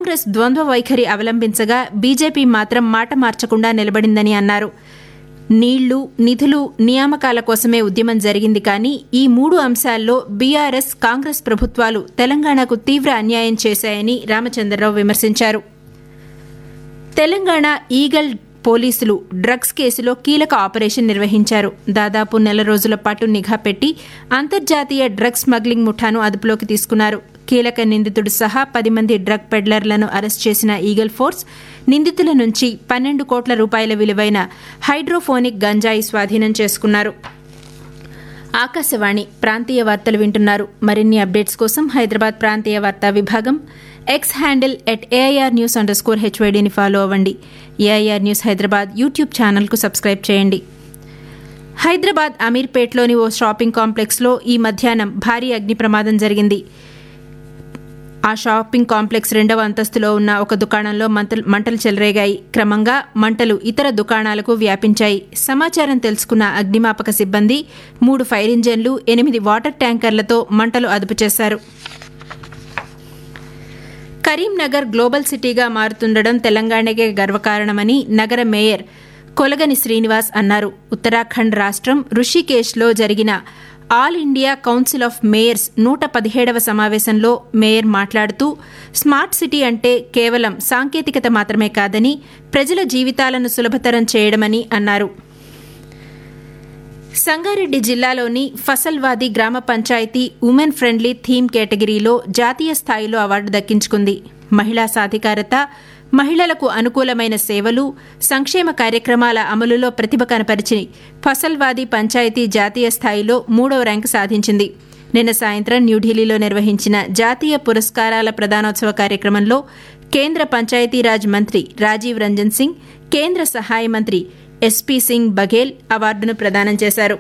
కాంగ్రెస్ ద్వంద్వ వైఖరి అవలంబించగా బీజేపీ మాత్రం మాట మార్చకుండా నిలబడిందని అన్నారు నీళ్లు నిధులు నియామకాల కోసమే ఉద్యమం జరిగింది కానీ ఈ మూడు అంశాల్లో బీఆర్ఎస్ కాంగ్రెస్ ప్రభుత్వాలు తెలంగాణకు తీవ్ర అన్యాయం చేశాయని రామచంద్రరావు విమర్శించారు తెలంగాణ ఈగల్ పోలీసులు డ్రగ్స్ కేసులో కీలక ఆపరేషన్ నిర్వహించారు దాదాపు నెల రోజుల పాటు నిఘా పెట్టి అంతర్జాతీయ డ్రగ్స్ స్మగ్లింగ్ ముఠాను అదుపులోకి తీసుకున్నారు కీలక నిందితుడు సహా పది మంది డ్రగ్ పెడ్లర్లను అరెస్ట్ చేసిన ఈగల్ ఫోర్స్ నిందితుల నుంచి పన్నెండు కోట్ల రూపాయల విలువైన హైడ్రోఫోనిక్ గంజాయి స్వాధీనం చేసుకున్నారు ఆకాశవాణి ప్రాంతీయ వార్తలు వింటున్నారు మరిన్ని అప్డేట్స్ కోసం హైదరాబాద్ ప్రాంతీయ వార్తా విభాగం X handle at AIR news underscore హెచ్వైడీని ఫాలో అవ్వండి ఏఐఆర్ న్యూస్ హైదరాబాద్ యూట్యూబ్ ఛానల్కు సబ్స్క్రైబ్ చేయండి హైదరాబాద్ అమీర్పేట్లోని ఓ షాపింగ్ కాంప్లెక్స్లో ఈ మధ్యాహ్నం భారీ అగ్ని ప్రమాదం జరిగింది ఆ షాపింగ్ కాంప్లెక్స్ రెండవ అంతస్తులో ఉన్న ఒక దుకాణంలో మంటలు చెలరేగాయి క్రమంగా మంటలు ఇతర దుకాణాలకు వ్యాపించాయి సమాచారం తెలుసుకున్న అగ్నిమాపక సిబ్బంది మూడు ఫైర్ ఇంజన్లు ఎనిమిది వాటర్ ట్యాంకర్లతో మంటలు అదుపు చేశారు కరీంనగర్ గ్లోబల్ సిటీగా మారుతుండడం తెలంగాణకే గర్వకారణమని నగర మేయర్ కొలగని శ్రీనివాస్ అన్నారు ఉత్తరాఖండ్ రాష్ట్రం రుషికేశ్లో జరిగిన all India council of mayors నూట పదిహేడవ సమావేశంలో మేయర్ మాట్లాడుతూ స్మార్ట్ సిటీ అంటే కేవలం సాంకేతికత మాత్రమే కాదని ప్రజల జీవితాలను సులభతరం చేయడమని అన్నారు సంగారెడ్డి జిల్లాలోని ఫసల్వాది గ్రామ పంచాయతీ ఉమెన్ ఫ్రెండ్లీ థీమ్ కేటగిరీలో జాతీయ స్థాయిలో అవార్డు దక్కించుకుంది మహిళా సాధికారత మహిళలకు అనుకూలమైన సేవలు సంక్షేమ కార్యక్రమాల అమలులో ప్రతిభ కనపరిచి ఫసల్వాది పంచాయతీ జాతీయ స్థాయిలో మూడవ ర్యాంకు సాధించింది నిన్న సాయంత్రం న్యూఢిల్లీలో నిర్వహించిన జాతీయ పురస్కారాల ప్రదానోత్సవ కార్యక్రమంలో కేంద్ర పంచాయతీరాజ్ మంత్రి రాజీవ్ రంజన్ సింగ్ కేంద్ర సహాయ మంత్రి ఎస్పీ సింగ్ బఘేల్ అవార్డును ప్రదానం చేశారు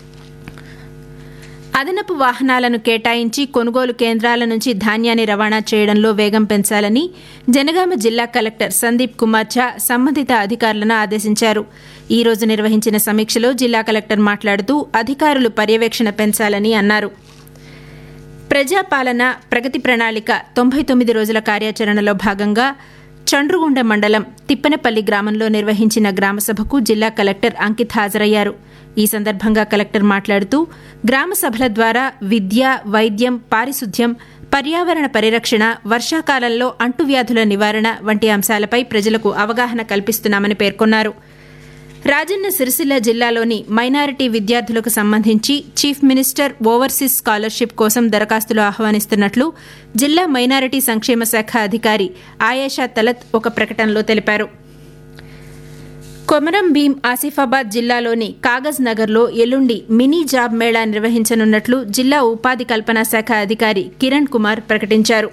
అదనపు వాహనాలను కేటాయించి కొనుగోలు కేంద్రాల నుంచి ధాన్యాన్ని రవాణా చేయడంలో వేగం పెంచాలని జనగామ జిల్లా కలెక్టర్ సందీప్ కుమార్ ఝా సంబంధిత అధికారులను ఆదేశించారు ఈ రోజు నిర్వహించిన సమీక్షలో జిల్లా కలెక్టర్ మాట్లాడుతూ అధికారులు పర్యవేక్షణ పెంచాలని అన్నారు ప్రజాపాలన ప్రగతి ప్రణాళిక తొంభై తొమ్మిది రోజుల కార్యాచరణలో భాగంగా చండ్రుగుండ మండలం తిప్పనపల్లి గ్రామంలో నిర్వహించిన గ్రామసభకు జిల్లా కలెక్టర్ అంకిత్ హాజరయ్యారు ఈ సందర్భంగా కలెక్టర్ మాట్లాడుతూ గ్రామ సభల ద్వారా విద్య వైద్యం పారిశుద్ధ్యం పర్యావరణ పరిరక్షణ వర్షాకాలంలో అంటువ్యాధుల నివారణ వంటి అంశాలపై ప్రజలకు అవగాహన కల్పిస్తున్నామని పేర్కొన్నారు రాజన్న సిరిసిల్ల జిల్లాలోని మైనారిటీ విద్యార్థులకు సంబంధించి చీఫ్ మినిస్టర్ ఓవర్సీస్ స్కాలర్షిప్ కోసం దరఖాస్తులు ఆహ్వానిస్తున్నట్లు జిల్లా మైనారిటీ సంక్షేమ శాఖ అధికారి ఆయేషా తలత్ ఒక ప్రకటనలో తెలిపారు కొమరం భీం ఆసిఫాబాద్ జిల్లాలోని కాగజ్ నగర్లో ఎల్లుండి మినీ జాబ్ మేళా నిర్వహించనున్నట్లు జిల్లా ఉపాధి కల్పన శాఖ అధికారి కిరణ్ కుమార్ ప్రకటించారు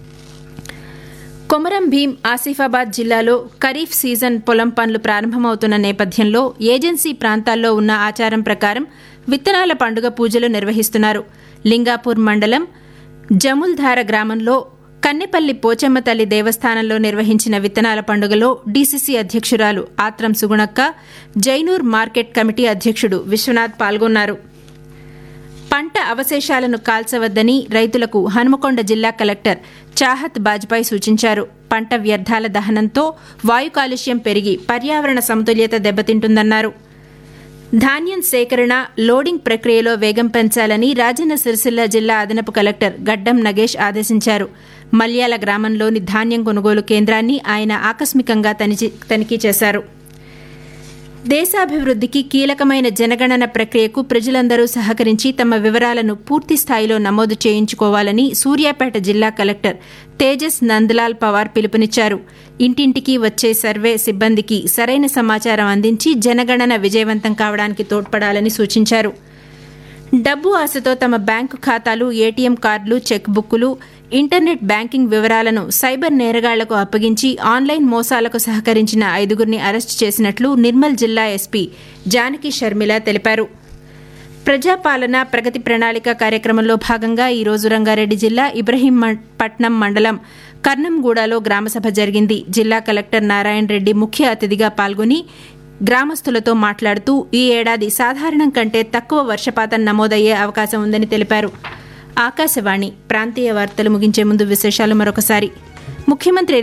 కొమరం భీం ఆసిఫాబాద్ జిల్లాలో ఖరీఫ్ సీజన్ పొలం పనులు ప్రారంభమవుతున్న నేపథ్యంలో ఏజెన్సీ ప్రాంతాల్లో ఉన్న ఆచారం ప్రకారం విత్తనాల పండుగ పూజలు నిర్వహిస్తున్నారు లింగాపూర్ మండలం జముల్ధార గ్రామంలో కన్నెపల్లి పోచమ్మ తల్లి దేవస్థానంలో నిర్వహించిన విత్తనాల పండుగలో డీసీసీ అధ్యక్షురాలు ఆత్రం సుగుణక్క జైనూర్ మార్కెట్ కమిటీ అధ్యక్షుడు విశ్వనాథ్ పాల్గొన్నారు పంట అవశేషాలను కాల్చవద్దని రైతులకు హనుమకొండ జిల్లా కలెక్టర్ చాహత్ బాజ్పాయ్ సూచించారు పంట వ్యర్థాల దహనంతో వాయు కాలుష్యం పెరిగి పర్యావరణ సమతుల్యత దెబ్బతింటుందన్నారు ధాన్యం సేకరణ లోడింగ్ ప్రక్రియలో వేగం పెంచాలని రాజన్న సిరిసిల్ల జిల్లా అదనపు కలెక్టర్ గడ్డం నగేష్ ఆదేశించారు మల్యాల గ్రామంలోని ధాన్యం కొనుగోలు కేంద్రాన్ని ఆయన ఆకస్మికంగా తనిఖీ చేశారు దేశాభివృద్ధికి కీలకమైన జనగణన ప్రక్రియకు ప్రజలందరూ సహకరించి తమ వివరాలను పూర్తి స్థాయిలో నమోదు చేయించుకోవాలని సూర్యాపేట జిల్లా కలెక్టర్ తేజస్ నందలాల్ పవార్ పిలుపునిచ్చారు ఇంటింటికి వచ్చే సర్వే సిబ్బందికి సరైన సమాచారం అందించి జనగణన విజయవంతం కావడానికి తోడ్పడాలని సూచించారు డబ్బు ఆశతో తమ బ్యాంకు ఖాతాలు ఏటీఎం కార్డులు చెక్ బుక్కులు ఇంటర్నెట్ బ్యాంకింగ్ వివరాలను సైబర్ నేరగాళ్లకు అప్పగించి ఆన్లైన్ మోసాలకు సహకరించిన ఐదుగురిని అరెస్టు చేసినట్లు నిర్మల్ జిల్లా ఎస్పీ జానకి షర్మిల తెలిపారు ప్రజాపాలన ప్రగతి ప్రణాళిక కార్యక్రమంలో భాగంగా ఈ రోజు రంగారెడ్డి జిల్లా ఇబ్రహీంపట్నం మండలం కర్నంగూడలో గ్రామసభ జరిగింది జిల్లా కలెక్టర్ నారాయణ రెడ్డి ముఖ్య అతిథిగా పాల్గొని గ్రామస్తులతో మాట్లాడుతూ ఈ ఏడాది సాధారణం కంటే తక్కువ వర్షపాతం నమోదయ్యే అవకాశం ఉందని తెలిపారు ఆకాశవాణి ప్రాంతీయ వార్తలు ముగించే ముందు విశేషాలు మరొకసారి ముఖ్యమంత్రి